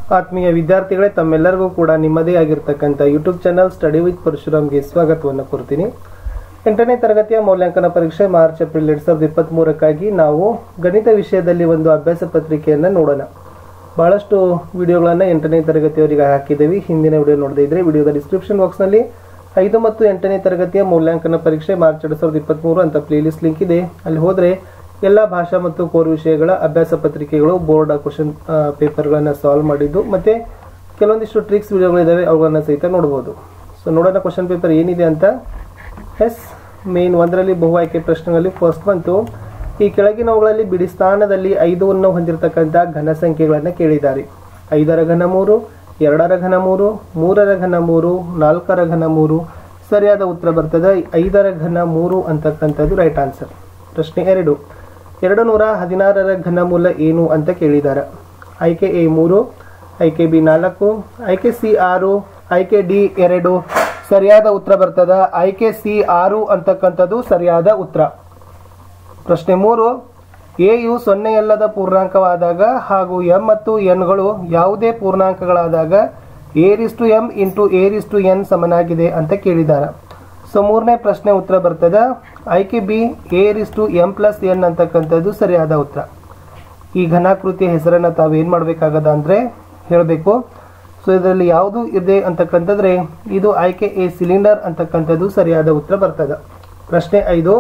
ಆತ್ಮೀಯ ವಿದ್ಯಾರ್ಥಿಗಳೇ ತಮ್ಮೆಲ್ಲರಿಗೂ ಕೂಡ ನಿಮ್ಮದೇ ಆಗಿರ್ತಕ್ಕಂಥ ಯೂಟ್ಯೂಬ್ ಚಾನಲ್ ಸ್ಟಡಿ ವಿತ್ ಪರಶುರಾಮ್ಗೆ ಸ್ವಾಗತವನ್ನು ಕೋರ್ತೀನಿ ಎಂಟನೇ ತರಗತಿಯ ಮೌಲ್ಯಾಂಕನ ಪರೀಕ್ಷೆ ಮಾರ್ಚ್ ಏಪ್ರಿಲ್ ಎರಡ್ ಸಾವಿರದ ಇಪ್ಪತ್ತ್ ಮೂರಕ್ಕಾಗಿ ನಾವು ಗಣಿತ ವಿಷಯದಲ್ಲಿ ಒಂದು ಅಭ್ಯಾಸ ಪತ್ರಿಕೆಯನ್ನು ನೋಡೋಣ ಬಹಳಷ್ಟು ವಿಡಿಯೋಗಳನ್ನು ಎಂಟನೇ ತರಗತಿಯವರಿಗೆ ಹಾಕಿದ್ದೇವೆ ಹಿಂದಿನ ವಿಡಿಯೋ ನೋಡದೇ ಇದ್ರೆ ವಿಡಿಯೋದ ಡಿಸ್ಕ್ರಿಪ್ಷನ್ ಬಾಕ್ಸ್ನಲ್ಲಿ ಐದು ಮತ್ತು ಎಂಟನೇ ತರಗತಿಯ ಮೌಲ್ಯಾಂಕನ ಪರೀಕ್ಷೆ ಮಾರ್ಚ್ ಎರಡ್ ಸಾವಿರದ ಇಪ್ಪತ್ತ್ಮೂರು ಅಂತ ಪ್ಲೇಲಿಸ್ಟ್ ಲಿಂಕ್ ಇದೆ ಅಲ್ಲಿ ಹೋದರೆ ಎಲ್ಲ ಭಾಷಾ ಮತ್ತು ಕೋರ್ ವಿಷಯಗಳ ಅಭ್ಯಾಸ ಪತ್ರಿಕೆಗಳು ಬೋರ್ಡ್ ಕ್ವಶನ್ ಪೇಪರ್ಗಳನ್ನು ಸಾಲ್ವ್ ಮಾಡಿದ್ದು ಮತ್ತೆ ಕೆಲವೊಂದಿಷ್ಟು ಟ್ರಿಕ್ಸ್ ವಿಡಿಯೋಗಳಿದ್ದಾವೆ ಅವುಗಳನ್ನು ಸಹಿತ ನೋಡ್ಬೋದು ಸೊ ನೋಡೋಣ ಕ್ವಶನ್ ಪೇಪರ್ ಏನಿದೆ ಅಂತ ಎಸ್ ಮೇನ್ ಒಂದರಲ್ಲಿ ಬಹು ಆಯ್ಕೆ ಪ್ರಶ್ನೆಗಳಲ್ಲಿ ಫಸ್ಟ್ ಬಂತು ಈ ಕೆಳಗಿನವುಗಳಲ್ಲಿ ಬಿಡಿ ಸ್ಥಾನದಲ್ಲಿ ಐದನ್ನು ಹೊಂದಿರತಕ್ಕಂಥ ಘನ ಸಂಖ್ಯೆಗಳನ್ನು ಕೇಳಿದ್ದಾರೆ ಐದರ ಘನ ಮೂರು ಎರಡರ ಘನ ಮೂರು ಮೂರರ ಘನ ಮೂರು ನಾಲ್ಕರ ಘನ ಮೂರು ಸರಿಯಾದ ಉತ್ತರ ಬರ್ತದೆ ಐದರ ಘನ ಮೂರು ಅಂತಕ್ಕಂಥದ್ದು ರೈಟ್ ಆನ್ಸರ್ ಪ್ರಶ್ನೆ ಎರಡು ಎರಡು ನೂರ ಹದಿನಾರರ ಘನಮೂಲ ಏನು ಅಂತ ಕೇಳಿದ್ದಾರೆ ಆಯ್ಕೆ ಎ ಮೂರು ಆಯ್ಕೆ ಬಿ ನಾಲ್ಕು ಆಯ್ಕೆ ಸಿ ಆರು ಆಯ್ಕೆ ಡಿ ಎರಡು ಸರಿಯಾದ ಉತ್ತರ ಬರ್ತದ ಆಯ್ಕೆ ಸಿ ಆರು ಅಂತಕ್ಕಂಥದ್ದು ಸರಿಯಾದ ಉತ್ತರ ಪ್ರಶ್ನೆ ಮೂರು ಎಯು ಸೊನ್ನೆಯಲ್ಲದ ಪೂರ್ಣಾಂಕವಾದಾಗ ಹಾಗೂ ಎಂ ಮತ್ತು ಎನ್ಗಳು ಯಾವುದೇ ಪೂರ್ಣಾಂಕಗಳಾದಾಗ a raised to M into a raised to N ಸಮನಾಗಿದೆ ಅಂತ ಕೇಳಿದ್ದಾರೆ ಸೊ ಮೂರನೇ ಪ್ರಶ್ನೆ ಉತ್ತರ ಬರ್ತದ ಆಯ್ಕೆ B a raised to M plus N ಅಂತಕ್ಕಂಥದ್ದು ಸರಿಯಾದ ಉತ್ತರ ಈ ಘನಾಕೃತಿಯ ಹೆಸರನ್ನು ತಾವು ಏನು ಮಾಡಬೇಕಾಗದ ಅಂದರೆ ಹೇಳಬೇಕು ಸೊ ಇದರಲ್ಲಿ ಯಾವುದು ಇದೆ ಅಂತಕ್ಕಂಥದ್ರೆ ಇದು ಆಯ್ಕೆ ಎ ಸಿಲಿಂಡರ್ ಅಂತಕ್ಕಂಥದ್ದು ಸರಿಯಾದ ಉತ್ತರ ಬರ್ತದೆ ಪ್ರಶ್ನೆ ಐದು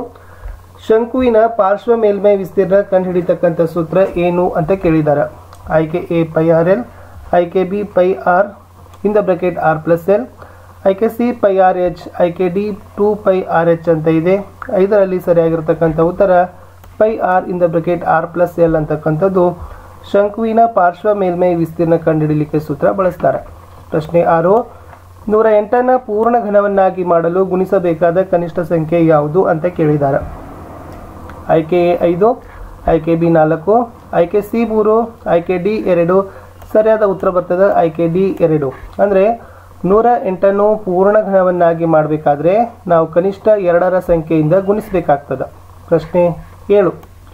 ಶಂಕುವಿನ ಪಾರ್ಶ್ವ ಮೇಲ್ಮೈ ವಿಸ್ತೀರ್ಣ ಕಂಡುಹಿಡಿತಕ್ಕಂಥ ಸೂತ್ರ ಏನು ಅಂತ ಕೇಳಿದ್ದಾರೆ ಆಯ್ಕೆ ಎ ಪೈ ಆರ್ ಎಲ್ ಆಯ್ಕೆ B pi R in the bracket R plus L ಐಕೆ ಸಿ ಪೈ ಆರ್ ಎಚ್ ಐಕೆ D two pi R H ಅಂತ ಇದೆ ಐದರಲ್ಲಿ ಸರಿಯಾಗಿರ್ತಕ್ಕಂಥ ಉತ್ತರ pi R in the bracket R plus L ಅಂತಕ್ಕಂಥದ್ದು ಶಂಕುವಿನ ಪಾರ್ಶ್ವ ಮೇಲ್ಮೈ ವಿಸ್ತೀರ್ಣ ಕಂಡುಹಿಡಲಿಕ್ಕೆ ಸೂತ್ರ ಬಳಸ್ತಾರೆ ಪ್ರಶ್ನೆ ಆರು ನೂರ ಎಂಟನ್ನ ಪೂರ್ಣ ಘನವನ್ನಾಗಿ ಮಾಡಲು ಗುಣಿಸಬೇಕಾದ ಕನಿಷ್ಠ ಸಂಖ್ಯೆ ಯಾವುದು ಅಂತ ಕೇಳಿದ್ದಾರೆ ಆಯ್ಕೆ ಎ ಐದು ಆಯ್ಕೆ ಬಿ ನಾಲ್ಕು ಆಯ್ಕೆ ಸಿ ಮೂರು ಆಯ್ಕೆ ಡಿ ಎರಡು ಸರಿಯಾದ ಉತ್ತರ ಬರ್ತದೆ ಆಯ್ಕೆ ಡಿ ಎರಡು ಅಂದರೆ ನೂರ ಎಂಟನ್ನು ಪೂರ್ಣ ಘನವನ್ನಾಗಿ ಮಾಡಬೇಕಾದ್ರೆ ನಾವು ಕನಿಷ್ಠ ಎರಡರ ಸಂಖ್ಯೆಯಿಂದ ಗುಣಿಸಬೇಕಾಗ್ತದೆ ಪ್ರಶ್ನೆ ಏಳು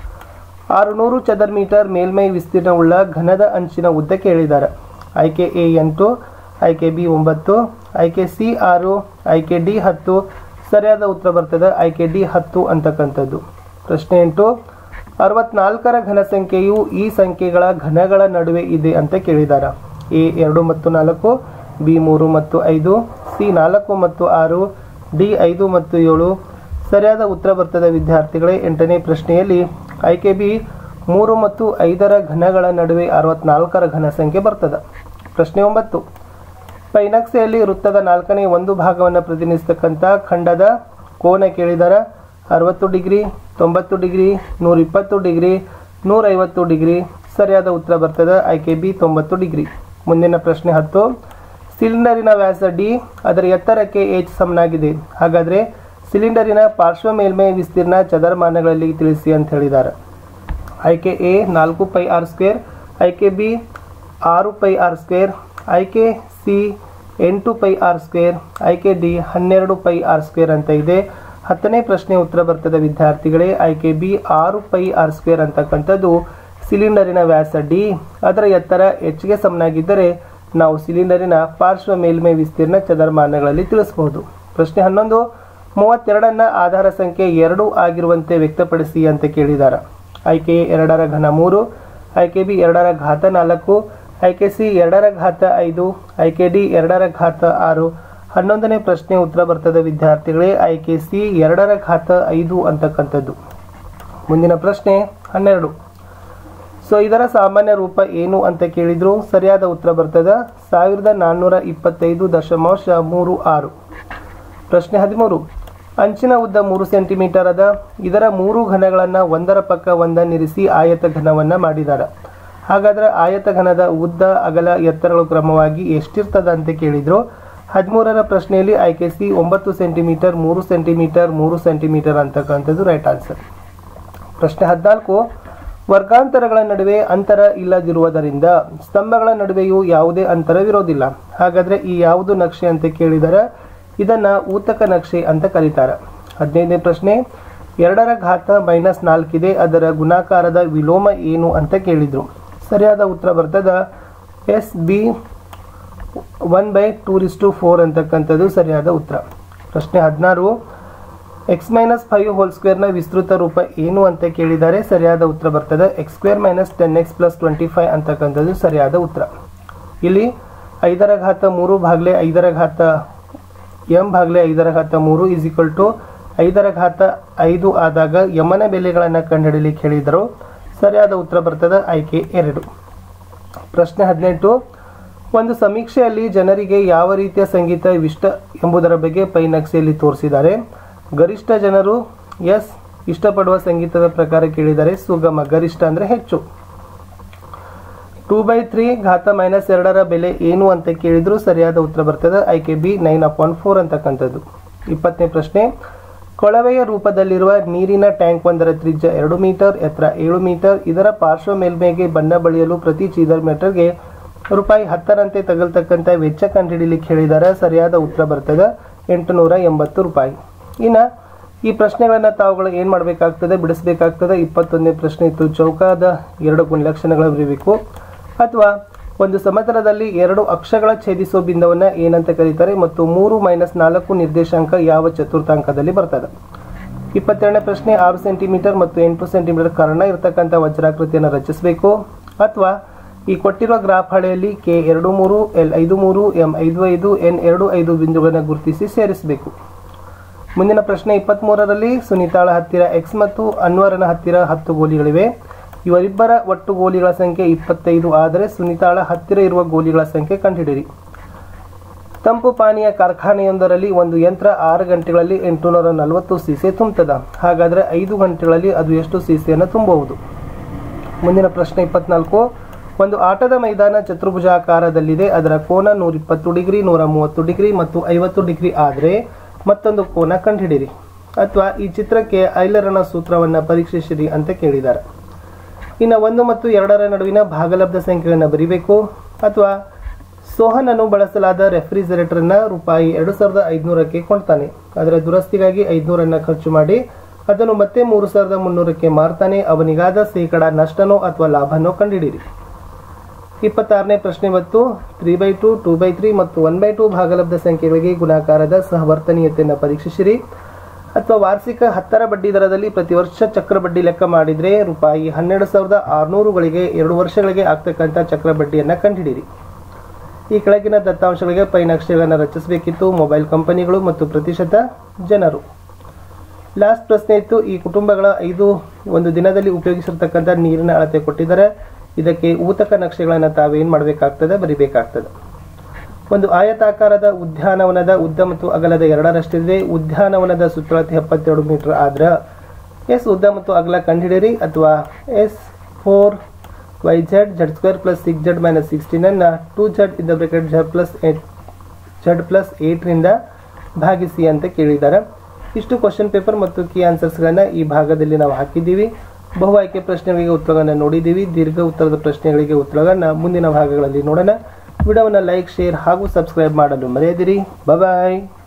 ಆರುನೂರು ಚದರ್ ಮೀಟರ್ ಮೇಲ್ಮೈ ವಿಸ್ತೀರ್ಣವುಳ್ಳ ಘನದ ಅಂಚಿನ ಉದ್ದ ಕೇಳಿದ್ದಾರೆ ಆಯ್ಕೆ ಎ ಎಂಟು ಆಯ್ಕೆ ಬಿ ಒಂಬತ್ತು ಆಯ್ಕೆ ಸಿ ಆರು ಆಯ್ಕೆ ಡಿ ಹತ್ತು ಸರಿಯಾದ ಉತ್ತರ ಬರ್ತದೆ ಆಯ್ಕೆ ಡಿ ಹತ್ತು ಅಂತಕ್ಕಂಥದ್ದು ಪ್ರಶ್ನೆ ಎಂಟು ಅರವತ್ನಾಲ್ಕರ ಘನ ಸಂಖ್ಯೆಯು ಈ ಸಂಖ್ಯೆಗಳ ಘನಗಳ ನಡುವೆ ಇದೆ ಅಂತ ಕೇಳಿದ್ದಾರೆ ಎ ಎರಡು ಮತ್ತು ನಾಲ್ಕು ಬಿ ಮೂರು ಮತ್ತು ಐದು ಸಿ ನಾಲ್ಕು ಮತ್ತು ಆರು ಡಿ ಐದು ಮತ್ತು ಏಳು ಸರಿಯಾದ ಉತ್ತರ ಬರ್ತದೆ ವಿದ್ಯಾರ್ಥಿಗಳೇ ಎಂಟನೇ ಪ್ರಶ್ನೆಯಲ್ಲಿ ಆಯ್ಕೆ ಬಿ ಮೂರು ಮತ್ತು ಐದರ ಘನಗಳ ನಡುವೆ ಅರವತ್ನಾಲ್ಕರ ಘನ ಸಂಖ್ಯೆ ಬರ್ತದೆ ಪ್ರಶ್ನೆ ಒಂಬತ್ತು ಪೈನಕ್ಸೆಯಲ್ಲಿ ವೃತ್ತದ ನಾಲ್ಕನೇ ಒಂದು ಭಾಗವನ್ನು ಪ್ರತಿನಿಧಿಸ್ತಕ್ಕಂಥ ಖಂಡದ ಕೋನ ಕೇಳಿದಾರ ಅರವತ್ತು ಡಿಗ್ರಿ ತೊಂಬತ್ತು ಡಿಗ್ರಿ ನೂರ ಇಪ್ಪತ್ತು ಡಿಗ್ರಿ ನೂರೈವತ್ತು ಡಿಗ್ರಿ ಸರಿಯಾದ ಉತ್ತರ ಬರ್ತದೆ ಆಯ್ಕೆ ಬಿ ತೊಂಬತ್ತು ಡಿಗ್ರಿ ಮುಂದಿನ ಪ್ರಶ್ನೆ ಹತ್ತು ಸಿಲಿಂಡರಿನ ವ್ಯಾಸ ಡಿ ಅದರ ಎತ್ತರಕ್ಕೆ ಎಚ್ ಸಮನಾಗಿದೆ ಹಾಗಾದರೆ ಸಿಲಿಂಡರಿನ ಪಾರ್ಶ್ವ ಮೇಲ್ಮೈ ವಿಸ್ತೀರ್ಣ ಚದರಮಾನಗಳಲ್ಲಿ ತಿಳಿಸಿ ಅಂತ ಹೇಳಿದ್ದಾರೆ ಆಯ್ಕೆ ಎ ನಾಲ್ಕು ಪೈ ಆರ್ ಸ್ಕ್ವೇರ್ ಆಯ್ಕೆ ಬಿ ಆರು ಪೈ ಆರ್ ಸ್ಕ್ವೇರ್ ಆಯ್ಕೆ ಸಿ ಎಂಟು ಪೈ ಆರ್ ಸ್ಕ್ವೇರ್ ಆಯ್ಕೆ ಡಿ ಹನ್ನೆರಡು ಪೈ ಆರ್ ಸ್ಕ್ವೇರ್ ಅಂತ ಇದೆ ಹತ್ತನೇ ಪ್ರಶ್ನೆ ಉತ್ತರ ಬರ್ತದೆ ವಿದ್ಯಾರ್ಥಿಗಳೇ ಆಯ್ಕೆ ಬಿ ಆರು ಪೈ ಆರ್ ಸ್ಕ್ವೇರ್ ಅಂತಕ್ಕಂಥದ್ದು ಸಿಲಿಂಡರಿನ ವ್ಯಾಸ ಡಿ ಅದರ ಎತ್ತರ ಹೆಚ್ಚಿಗೆ ಸಮನಾಗಿದ್ದರೆ ನಾವು ಸಿಲಿಂಡರಿನ ಪಾರ್ಶ್ವ ಮೇಲ್ಮೈ ವಿಸ್ತೀರ್ಣ ಚದರಮಾನಗಳಲ್ಲಿ ತಿಳಿಸಬಹುದು ಪ್ರಶ್ನೆ ಹನ್ನೊಂದು ಮೂವತ್ತೆರಡನ್ನ ಆಧಾರ ಸಂಖ್ಯೆ ಎರಡು ಆಗಿರುವಂತೆ ವ್ಯಕ್ತಪಡಿಸಿ ಅಂತ ಕೇಳಿದ್ದಾರೆ ಆಯ್ಕೆ ಎರಡರ ಘನ ಮೂರು ಆಯ್ಕೆ ಬಿ ಎರಡರ ಘಾತ ನಾಲ್ಕು ಆಯ್ಕೆ ಸಿ ಎರಡರ ಘಾತ ಐದು ಆಯ್ಕೆ ಡಿ ಎರಡರ ಘಾತ ಆರು ಹನ್ನೊಂದನೇ ಪ್ರಶ್ನೆ ಉತ್ತರ ಬರ್ತದೆ ವಿದ್ಯಾರ್ಥಿಗಳೇ ಆಯ್ಕೆ ಸಿ ಎರಡರ ಘಾತ ಐದು ಅಂತಕ್ಕಂಥದ್ದು ಮುಂದಿನ ಪ್ರಶ್ನೆ ಹನ್ನೆರಡು ಸೊ ಇದರ ಸಾಮಾನ್ಯ ರೂಪ ಏನು ಅಂತ ಕೇಳಿದ್ರು ಸರಿಯಾದ ಉತ್ತರ ಬರ್ತದೆ ಸಾವಿರದ ನಾನ್ನೂರ ಇಪ್ಪತ್ತೈದು ದಶಮಾಂಶ ಮೂರು ಆರು ಪ್ರಶ್ನೆ ಹದಿಮೂರು ಅಂಚಿನ ಉದ್ದ ಮೂರು ಸೆಂಟಿಮೀಟರ್ ಅದ ಇದರ ಮೂರು ಘನಗಳನ್ನು ಒಂದರ ಪಕ್ಕ ಒಂದನ್ನಿರಿಸಿ ಆಯತ ಘನವನ್ನು ಮಾಡಿದ್ದಾರೆ ಹಾಗಾದ್ರೆ ಆಯತ ಘನದ ಉದ್ದ ಅಗಲ ಎತ್ತರಗಳು ಕ್ರಮವಾಗಿ ಎಷ್ಟಿರ್ತದ ಅಂತ ಕೇಳಿದ್ರು ಹದಿಮೂರರ ಪ್ರಶ್ನೆಯಲ್ಲಿ ಆಯ್ಕೆ ಸಿ ಒಂಬತ್ತು ಸೆಂಟಿಮೀಟರ್ ಮೂರು ಸೆಂಟಿಮೀಟರ್ ಮೂರು ಸೆಂಟಿಮೀಟರ್ ಅಂತಕ್ಕಂಥದ್ದು ರೈಟ್ ಆನ್ಸರ್ ಪ್ರಶ್ನೆ ಹದಿನಾಲ್ಕು ವರ್ಗಾಂತರಗಳ ನಡುವೆ ಅಂತರ ಇಲ್ಲದಿರುವುದರಿಂದ ಸ್ತಂಭಗಳ ನಡುವೆಯೂ ಯಾವುದೇ ಅಂತರವಿರೋದಿಲ್ಲ ಹಾಗಾದ್ರೆ ಈ ಯಾವುದು ನಕ್ಷೆ ಅಂತ ಕೇಳಿದರೆ ಇದನ್ನ ಊತಕ ನಕ್ಷೆ ಅಂತ ಕರೀತಾರೆ ಹದಿನೈದನೇ ಪ್ರಶ್ನೆ ಎರಡರ ಘಾತ ಮೈನಸ್ ನಾಲ್ಕಿದೆ ಅದರ ಗುಣಾಕಾರದ ವಿಲೋಮ ಏನು ಅಂತ ಕೇಳಿದ್ರು ಸರಿಯಾದ ಉತ್ತರ ಬರ್ತದ ಎಸ್ B one by two raised to four ಅಂತಕ್ಕಂಥದ್ದು ಸರಿಯಾದ ಉತ್ತರ ಪ್ರಶ್ನೆ ಹದಿನಾರು ಎಕ್ಸ್ ಮೈನಸ್ ಫೈವ್ ಹೋಲ್ ಸ್ಕ್ವೇರ್ನ ವಿಸ್ತೃತ ರೂಪ ಏನು ಅಂತ ಕೇಳಿದ್ದಾರೆ ಸರಿಯಾದ ಉತ್ತರ ಬರ್ತದೆ X square minus ten X plus twenty five ಅಂತಕ್ಕಂಥದ್ದು ಸರಿಯಾದ ಉತ್ತರ ಇಲ್ಲಿ ಐದರ ಘಾತ ಮೂರು ಭಾಗಲೆ ಐದರ ಘಾತ ಎಂ ಭಾಗಲೆ ಐದರ ಘಾತ ಮೂರು ಈಸ್ ಈಕ್ವಲ್ ಟು ಐದರ ಘಾತ ಐದು ಆದಾಗ ಯಮನ ಬೆಲೆಗಳನ್ನು ಕಂಡುಹಿಡಲಿಕ್ಕೆ ಹೇಳಿದರು ಸರಿಯಾದ ಉತ್ತರ ಬರ್ತದೆ ಆಯ್ಕೆ ಎರಡು ಪ್ರಶ್ನೆ ಹದಿನೆಂಟು ಒಂದು ಸಮೀಕ್ಷೆಯಲ್ಲಿ ಜನರಿಗೆ ಯಾವ ರೀತಿಯ ಸಂಗೀತ ಇಷ್ಟ ಎಂಬುದರ ಬಗ್ಗೆ ಪೈ ನಕ್ಷೆಯಲ್ಲಿ ತೋರಿಸಿದ್ದಾರೆ ಗರಿಷ್ಠ ಜನರು ಎಸ್ ಇಷ್ಟಪಡುವ ಸಂಗೀತದ ಪ್ರಕಾರ ಕೇಳಿದರೆ ಸುಗಮ ಗರಿಷ್ಠ ಅಂದರೆ ಹೆಚ್ಚು ಟೂ ಬೈ ತ್ರೀ ಘಾತ ಮೈನಸ್ ಎರಡರ ಬೆಲೆ ಏನು ಅಂತ ಕೇಳಿದ್ರು ಸರಿಯಾದ ಉತ್ತರ ಬರ್ತದೆ ಆಯ್ಕೆ ಬಿ ನೈನ್ ಅಪಾಯಿಂಟ್ ಫೋರ್ ಅಂತಕ್ಕಂಥದ್ದು ಇಪ್ಪತ್ತನೇ ಪ್ರಶ್ನೆ ಕೊಳವೆಯ ರೂಪದಲ್ಲಿರುವ ನೀರಿನ ಟ್ಯಾಂಕ್ ಒಂದರ ತ್ರಿಜ್ಯ ಎರಡು ಮೀಟರ್ ಎತ್ತರ ಏಳು ಮೀಟರ್ ಇದರ ಪಾರ್ಶ್ವ ಮೇಲ್ಮೈಗೆ ಬಣ್ಣ ಬಳಿಯಲು ಪ್ರತಿ ಚೀದರ್ ಮೀಟರ್ಗೆ ರೂಪಾಯಿ ಹತ್ತರಂತೆ ತಗಲ್ತಕ್ಕಂಥ ವೆಚ್ಚ ಕಂಡುಹಿಡಿಲಿಕ್ಕೆ ಹೇಳಿದ್ದಾರೆ ಸರಿಯಾದ ಉತ್ತರ ಬರ್ತದೆ ಎಂಟುನೂರ ಎಂಬತ್ತು ರೂಪಾಯಿ ಇನ್ನು ಈ ಪ್ರಶ್ನೆಗಳನ್ನು ತಾವುಗಳು ಏನು ಮಾಡಬೇಕಾಗ್ತದೆ ಬಿಡಿಸಬೇಕಾಗ್ತದೆ ಇಪ್ಪತ್ತೊಂದನೇ ಪ್ರಶ್ನೆ ಇತ್ತು ಚೌಕಾದ ಎರಡು ಗುಣಲಕ್ಷಣಗಳ ಬರೀಬೇಕು ಅಥವಾ ಒಂದು ಸಮತಲದಲ್ಲಿ ಎರಡು ಅಕ್ಷಗಳ ಛೇದಿಸುವ ಬಿಂದುವನ್ನು ಏನಂತ ಕರೀತಾರೆ ಮತ್ತು ಮೂರು ಮೈನಸ್ ನಾಲ್ಕು ನಿರ್ದೇಶಾಂಕ ಯಾವ ಚತುರ್ಥಾಂಕದಲ್ಲಿ ಬರ್ತದೆ ಇಪ್ಪತ್ತೆರಡನೇ ಪ್ರಶ್ನೆ ಆರು ಸೆಂಟಿಮೀಟರ್ ಮತ್ತು ಎಂಟು ಸೆಂಟಿಮೀಟರ್ ಕರ್ಣ ಇರತಕ್ಕಂಥ ವಜ್ರಾಕೃತಿಯನ್ನು ರಚಿಸಬೇಕು ಅಥವಾ ಈ ಕೊಟ್ಟಿರುವ ಗ್ರಾಫ್ ಹಳೆಯಲ್ಲಿ ಕೆ ಎರಡು ಮೂರು ಎಲ್ ಐದು ಮೂರು ಎಂ ಐದು ಐದು ಎನ್ ಎರಡು ಐದು ಬಿಂದುಗಳನ್ನು ಗುರುತಿಸಿ ಸೇರಿಸಬೇಕು ಮುಂದಿನ ಪ್ರಶ್ನೆ ಇಪ್ಪತ್ತ್ಮೂರರಲ್ಲಿ ಸುನೀತಾಳ ಹತ್ತಿರ ಎಕ್ಸ್ ಮತ್ತು ಅನ್ವರನ ಹತ್ತಿರ ಹತ್ತು ಗೋಲಿಗಳಿವೆ ಇವರಿಬ್ಬರ ಒಟ್ಟು ಗೋಲಿಗಳ ಸಂಖ್ಯೆ ಇಪ್ಪತ್ತೈದು ಆದರೆ ಸುನೀತಾಳ ಹತ್ತಿರ ಇರುವ ಗೋಲಿಗಳ ಸಂಖ್ಯೆ ಕಂಡುಹಿಡಿಯಿರಿ ತಂಪು ಪಾನೀಯ ಕಾರ್ಖಾನೆಯೊಂದರಲ್ಲಿ ಒಂದು ಯಂತ್ರ ಆರು ಗಂಟೆಗಳಲ್ಲಿ ಎಂಟುನೂರ ನಲವತ್ತು ಸೀಸೆ ತುಂಬುತ್ತದೆ ಹಾಗಾದರೆ ಐದು ಗಂಟೆಗಳಲ್ಲಿ ಅದು ಎಷ್ಟು ಸೀಸೆಯನ್ನು ತುಂಬಬಹುದು ಮುಂದಿನ ಪ್ರಶ್ನೆ ಇಪ್ಪತ್ನಾಲ್ಕು ಒಂದು ಆಟದ ಮೈದಾನ ಚತುರ್ಭುಜಾಕಾರದಲ್ಲಿದೆ ಅದರ ಕೋನ ನೂರಿಪ್ಪತ್ತು ಡಿಗ್ರಿ ನೂರ ಮೂವತ್ತು ಡಿಗ್ರಿ ಮತ್ತು ಐವತ್ತು ಡಿಗ್ರಿ ಆದರೆ ಮತ್ತೊಂದು ಕೋನ ಕಂಡುಹಿಡಿಯಿರಿ ಅಥವಾ ಈ ಚಿತ್ರಕ್ಕೆ ಐಲರನ ಸೂತ್ರವನ್ನು ಪರೀಕ್ಷಿಸಿರಿ ಅಂತ ಕೇಳಿದ್ದಾರೆ ಇನ್ನು ಒಂದು ಮತ್ತು ಎರಡರ ನಡುವಿನ ಭಾಗಲಬ್ಧ ಸಂಖ್ಯೆಗಳನ್ನು ಬರೀಬೇಕು ಅಥವಾ ಸೋಹನನ್ನು ಬಳಸಲಾದ ರೆಫ್ರಿಜರೇಟರ್ನ ರೂಪಾಯಿ ಎರಡು ಸಾವಿರದ ಐದುನೂರಕ್ಕೆ ಕೊಂಡ್ತಾನೆ ಅದರ ದುರಸ್ತಿಗಾಗಿ ಐದುನೂರನ್ನು ಖರ್ಚು ಮಾಡಿ ಅದನ್ನು ಮತ್ತೆ ಮೂರು ಸಾವಿರದ ಮುನ್ನೂರಕ್ಕೆ ಮಾರ್ತಾನೆ ಅವನಿಗಾದ ಶೇಕಡ ನಷ್ಟನೋ ಅಥವಾ ಲಾಭನೋ ಕಂಡುಹಿಡಿಯಿರಿ ಇಪ್ಪತ್ತಾರನೇ ಪ್ರಶ್ನೆ ಮತ್ತು three by two two by three ಮತ್ತು ಒನ್ ಬೈ ಟು ಭಾಗಲಬ್ಧ ಸಂಖ್ಯೆಗಳಿಗೆ ಗುಣಾಕಾರದ ಸಹವರ್ತನೀಯತೆಯನ್ನು ಪರೀಕ್ಷಿಸಿರಿ ಅಥವಾ ವಾರ್ಷಿಕ ಹತ್ತರ ಬಡ್ಡಿ ದರದಲ್ಲಿ ಪ್ರತಿ ವರ್ಷ ಚಕ್ರ ಬಡ್ಡಿ ಲೆಕ್ಕ ಮಾಡಿದರೆ ರೂಪಾಯಿ ಹನ್ನೆರಡು ಸಾವಿರದ ಆರುನೂರುಗಳಿಗೆ ಎರಡು ವರ್ಷಗಳಿಗೆ ಆಗ್ತಕ್ಕಂಥ ಚಕ್ರ ಬಡ್ಡಿಯನ್ನು ಕಂಡುಹಿಡಿಯಿರಿ ಈ ಕೆಳಗಿನ ದತ್ತಾಂಶಗಳಿಗೆ ಪೈ ನಕ್ಷೆಗಳನ್ನು ರಚಿಸಬೇಕಿತ್ತು ಮೊಬೈಲ್ ಕಂಪನಿಗಳು ಮತ್ತು ಪ್ರತಿಶತ ಜನರು ಲಾಸ್ಟ್ ಪ್ರಶ್ನೆ ಇತ್ತು ಈ ಕುಟುಂಬಗಳ ಐದು ಒಂದು ದಿನದಲ್ಲಿ ಉಪಯೋಗಿಸಿರ್ತಕ್ಕಂಥ ನೀರಿನ ಅಳತೆ ಕೊಟ್ಟಿದ್ದಾರೆ ಇದಕ್ಕೆ ಊತಕ ನಕ್ಷೆಗಳನ್ನು ತಾವೇನು ಮಾಡಬೇಕಾಗ್ತದೆ ಬರಿಬೇಕಾಗ್ತದೆ ಒಂದು ಆಯತಾಕಾರದ ಉದ್ಯಾನವನದ ಉದ್ದ ಮತ್ತು ಅಗಲದ ಎರಡರಷ್ಟಿದೆ ಉದ್ಯಾನವನದ ಸುತ್ತಳತೆ ಎಪ್ಪತ್ತೆರಡು ಮೀಟರ್ ಆದ್ರೆ ಎಸ್ ಉದ್ದ ಮತ್ತು ಅಗಲ ಕಂಡುಹಿಡಿಯಿರಿ ಅಥವಾ ಎಸ್ four Y Z Z square plus six Z minus ಸಿಕ್ಸ್ಟೀನನ್ನು ಟೂ ಜೆಡ್ ಇದ್ದ bracket Z plus eight Z plus ಏಟ್ರಿಂದ ಭಾಗಿಸಿ ಅಂತ ಕೇಳಿದ್ದಾರೆ ಇಷ್ಟು ಕ್ವಶನ್ ಪೇಪರ್ ಮತ್ತು ಕೀ ಆನ್ಸರ್ಸ್ಗಳನ್ನು ಈ ಭಾಗದಲ್ಲಿ ನಾವು ಹಾಕಿದ್ದೀವಿ ಬಹು ಆಯ್ಕೆ ಪ್ರಶ್ನೆಗಳಿಗೆ ಉತ್ತರಗಳನ್ನು ನೋಡಿದ್ದೀವಿ ದೀರ್ಘ ಉತ್ತರದ ಪ್ರಶ್ನೆಗಳಿಗೆ ಉತ್ತರಗಳನ್ನು ಮುಂದಿನ ಭಾಗಗಳಲ್ಲಿ ನೋಡೋಣ ವಿಡಿಯೋವನ್ನು ಲೈಕ್ ಶೇರ್ ಹಾಗೂ ಸಬ್ಸ್ಕ್ರೈಬ್ ಮಾಡಲು ಮರೆಯದಿರಿ ಬಾಯ್